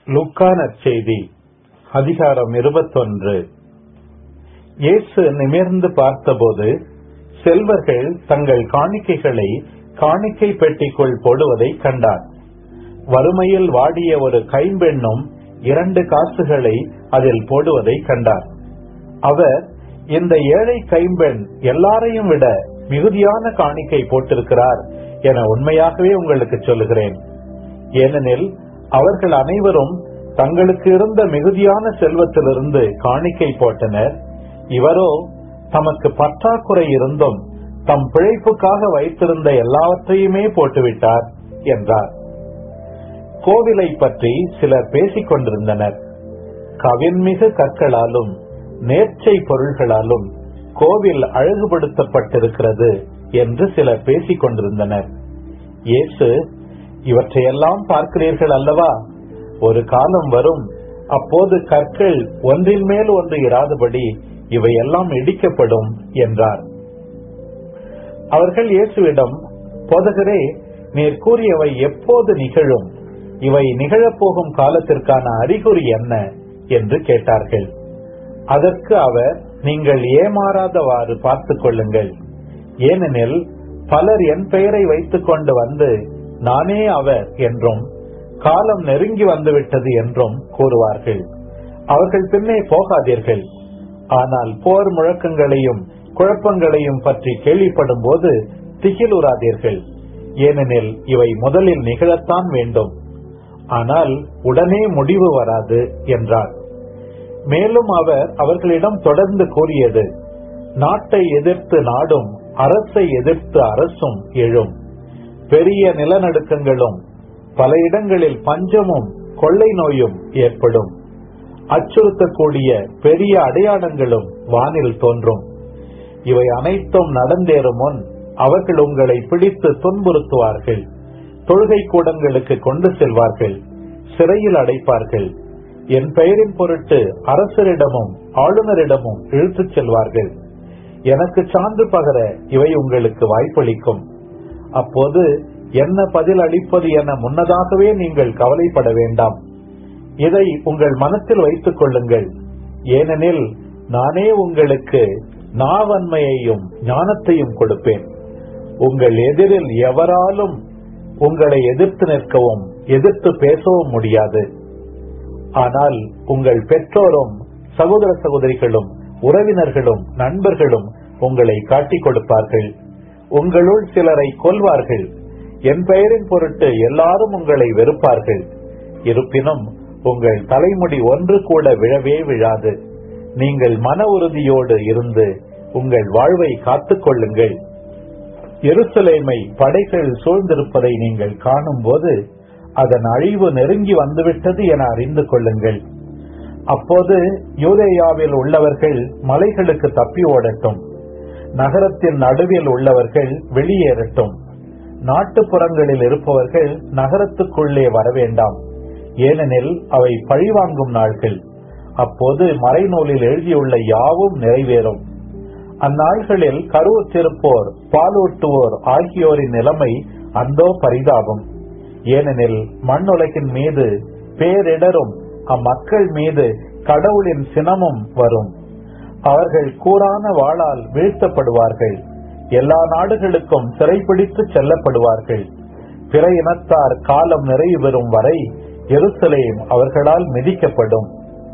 லூக்கா நற்செய்தி அதிகாரம் இருபத்தொன்று இயேசு நிமிர்ந்து பார்த்தபோது செல்வர்கள் தங்கள் காணிக்கைகளை காணிக்கை பெட்டிக்குள் போடுவதை கண்டார் வறுமையில் வாடிய ஒரு கைம்பெண்ணும் இரண்டு காசுகளை அதில் போடுவதை கண்டார் அவர் இந்த ஏழை கைம்பெண் எல்லாரையும் விட மிகுதியான காணிக்கை போட்டிருக்கிறார் என உண்மையாகவே உங்களுக்கு சொல்லுகிறேன் ஏனெனில் அவர்கள் அனைவரும் தங்களுக்கு இருந்த மிகுதியான செல்வத்திலிருந்து காணிக்கை போட்டனர் இவரோ தமக்கு பற்றாக்குறை இருந்தும் தம் பிழைப்புக்காக வைத்திருந்த எல்லாவற்றையுமே போட்டுவிட்டார் என்றார் கோவிலை பற்றி சிலர் பேசிக் கொண்டிருந்தனர் கவின்மிகு கற்களாலும் நேர்ச்சை பொருள்களாலும் கோவில் அழகுபடுத்தப்பட்டிருக்கிறது என்று சிலர் பேசிக் கொண்டிருந்தனர் இயேசு இவற்றையெல்லாம் பார்க்கிறீர்கள் அல்லவா ஒரு காலம் வரும் அப்போது கற்கள் ஒன்றின் மேல் ஒன்று இராதபடி இவையெல்லாம் இடிக்கப்படும் என்றார் அவர்கள் இயேசுவிடம் போதகரே நீர் கூறியவை எப்போது நிகழும் இவை நிகழப்போகும் காலத்திற்கான அறிகுறி என்ன என்று கேட்டார்கள் அதற்கு அவர் நீங்கள் ஏமாறாதவாறு பார்த்துக் கொள்ளுங்கள் ஏனெனில் பலர் என் பெயரை வைத்துக் கொண்டு வந்து நானே அவர் என்றும் காலம் நெருங்கி வந்துவிட்டது என்றும் கூறுவார்கள் அவர்கள் பின்னே போகாதீர்கள் ஆனால் போர் முழக்கங்களையும் குழப்பங்களையும் பற்றி கேள்விப்படும் போது திகிலுறாதீர்கள் ஏனெனில் இவை முதலில் நிகழத்தான் வேண்டும் ஆனால் உடனே முடிவு வராது என்றார் மேலும் அவர் அவர்களிடம் தொடர்ந்து கூறியது நாட்டை எதிர்த்து நாடும் அரசை எதிர்த்து அரசும் எழும் பெரிய நிலநடுக்கங்களும் பல இடங்களில் பஞ்சமும் கொள்ளை நோயும் ஏற்படும் அச்சுறுத்தக்கூடிய பெரிய அடையாளங்களும் வானில் தோன்றும் இவை அனைத்தும் நடந்தேறும் முன் அவர்கள் உங்களை பிடித்து துன்புறுத்துவார்கள் தொழுகை கூடங்களுக்கு கொண்டு செல்வார்கள் சிறையில் அடைப்பார்கள் என் பெயரின் பொருட்டு அரசரிடமும் ஆளுநரிடமும் இழுத்துச் செல்வார்கள் எனக்கு சான்று பகர இவை உங்களுக்கு வாய்ப்பளிக்கும் அப்போது என்ன பதில் அளிப்பது என முன்னதாகவே நீங்கள் கவலைப்பட வேண்டாம் இதை உங்கள் மனத்தில் வைத்துக் கொள்ளுங்கள் ஏனெனில் நானே உங்களுக்கு நாவன்மையையும் ஞானத்தையும் கொடுப்பேன் உங்கள் எதிரில் எவராலும் உங்களை எதிர்த்து நிற்கவும் எதிர்த்து பேசவும் முடியாது ஆனால் உங்கள் பெற்றோரும் சகோதர சகோதரிகளும் உறவினர்களும் நண்பர்களும் உங்களை காட்டிக் கொடுப்பார்கள் உங்களுள் சிலரை கொல்வார்கள் என் பெயரின் பொருட்டு எல்லாரும் உங்களை வெறுப்பார்கள் இருப்பினும் உங்கள் தலைமுடி ஒன்று கூட விழவே விழாது நீங்கள் மன உறுதியோடு இருந்து உங்கள் வாழ்வை காத்துக் கொள்ளுங்கள் எருசலேமை படைகள் சூழ்ந்திருப்பதை நீங்கள் காணும் போது அதன் அழிவு நெருங்கி வந்துவிட்டது என அறிந்து கொள்ளுங்கள் அப்போது யூதேயாவில் உள்ளவர்கள் மலைகளுக்கு தப்பி ஓடட்டும் நகரத்தின் நடுவில் உள்ளவர்கள் வெளியேறட்டும் நாட்டுப்புறங்களில் இருப்பவர்கள் நகரத்துக்குள்ளே வரவேண்டாம் ஏனெனில் அவை பழிவாங்கும் நாள்கள் அப்போது மறைநூலில் எழுதியுள்ள யாவும் நிறைவேறும் அந்நாள்களில் கருவுற்றிருப்போர் பாலூட்டுவோர் ஆகியோரின் நிலைமை அந்தோ பரிதாபம் ஏனெனில் மண்ணுலகின் மீது பேரிடரும் அம்மக்கள் மீது கடவுளின் சினமும் வரும் அவர்கள் கூறான வாளால் வீழ்த்தப்படுவார்கள் எல்லா நாடுகளுக்கும் சிறைப்பிடித்து செல்லப்படுவார்கள் பிற இனத்தார் காலம் நிறைவு பெறும் வரை எருசலேம் அவர்களால் மிதிக்கப்படும்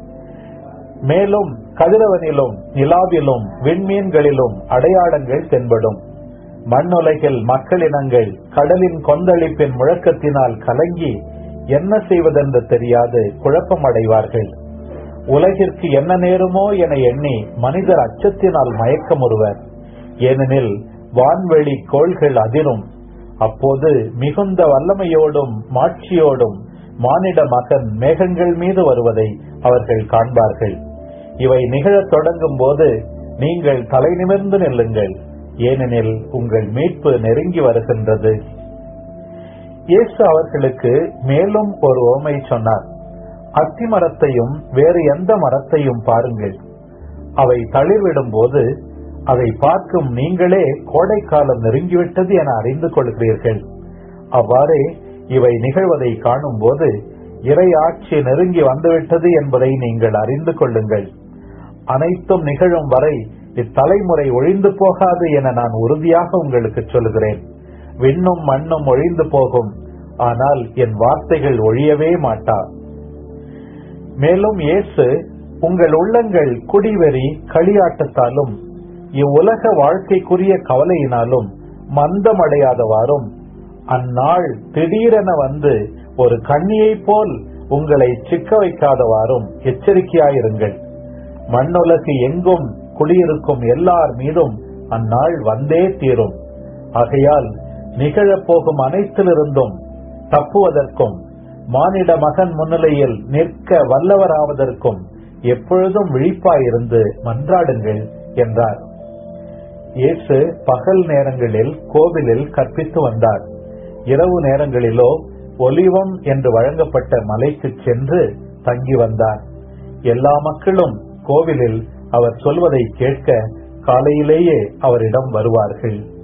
மேலும் கதிரவனிலும் நிலாவிலும் விண்மீன்களிலும் அடையாளங்கள் தென்படும் மண்ணுலகில் மக்களினங்கள் கடலின் கொந்தளிப்பின் முழக்கத்தினால் கலங்கி என்ன செய்வதென்று தெரியாது குழப்பமடைவார்கள் உலகிற்கு என்ன நேருமோ என எண்ணி மனிதர் அச்சத்தினால் மயக்கமுறுவர் ஏனெனில் வான்வெளி கோள்கள் அதிரும் அப்போது மிகுந்த வல்லமையோடும் மாட்சியோடும் மானிட மகன் மேகங்கள் மீது வருவதை அவர்கள் காண்பார்கள் இவை நிகழத் தொடங்கும் போது நீங்கள் தலை நிமிர்ந்து நில்லுங்கள் ஏனெனில் உங்கள் மீட்பு நெருங்கி வருகின்றது இயேசு அவர்களுக்கு மேலும் ஒரு ஓமை சொன்னார் அத்தி மரத்தையும் வேறு எந்த மரத்தையும் பாருங்கள் அவை தளிர்விடும் போது அதை பார்க்கும் நீங்களே கோடைக்காலம் நெருங்கிவிட்டது என அறிந்து கொள்கிறீர்கள் அவ்வாறே இவை நிகழ்வதை காணும் போது இறை ஆட்சி நெருங்கி வந்துவிட்டது என்பதை நீங்கள் அறிந்து கொள்ளுங்கள் அனைத்தும் நிகழும் வரை இத்தலைமுறை ஒழிந்து போகாது என நான் உறுதியாக உங்களுக்கு சொல்கிறேன் விண்ணும் மண்ணும் ஒழிந்து போகும் ஆனால் என் வார்த்தைகள் ஒழியவே மாட்டா மேலும் இயேசு உங்கள் உள்ளங்கள் குடிவெறி களியாட்டத்தாலும் இவ்வுலக வாழ்க்கைக்குரிய கவலையினாலும் மந்தமடையாதவாறும் அந்நாள் திடீரென வந்து ஒரு கண்ணியைப் போல் உங்களை சிக்க வைக்காதவாறும் எச்சரிக்கையாயிருங்கள் மண்ணுலகு எங்கும் குடியிருக்கும் எல்லார் மீதும் அந்நாள் வந்தே தீரும் ஆகையால் நிகழப்போகும் அனைத்திலிருந்தும் தப்புவதற்கும் மானிட மகன் முன்னிலையில் நிற்க வல்லவராவதற்கும் எப்பொழுதும் விழிப்பாயிருந்து மன்றாடுங்கள் என்றார் இயேசு பகல் நேரங்களில் கோவிலில் கற்பித்து வந்தார் இரவு நேரங்களிலோ ஒலிவம் என்று வழங்கப்பட்ட மலைக்கு சென்று தங்கி வந்தார் எல்லா மக்களும் கோவிலில் அவர் சொல்வதை கேட்க காலையிலேயே அவரிடம் வருவார்கள்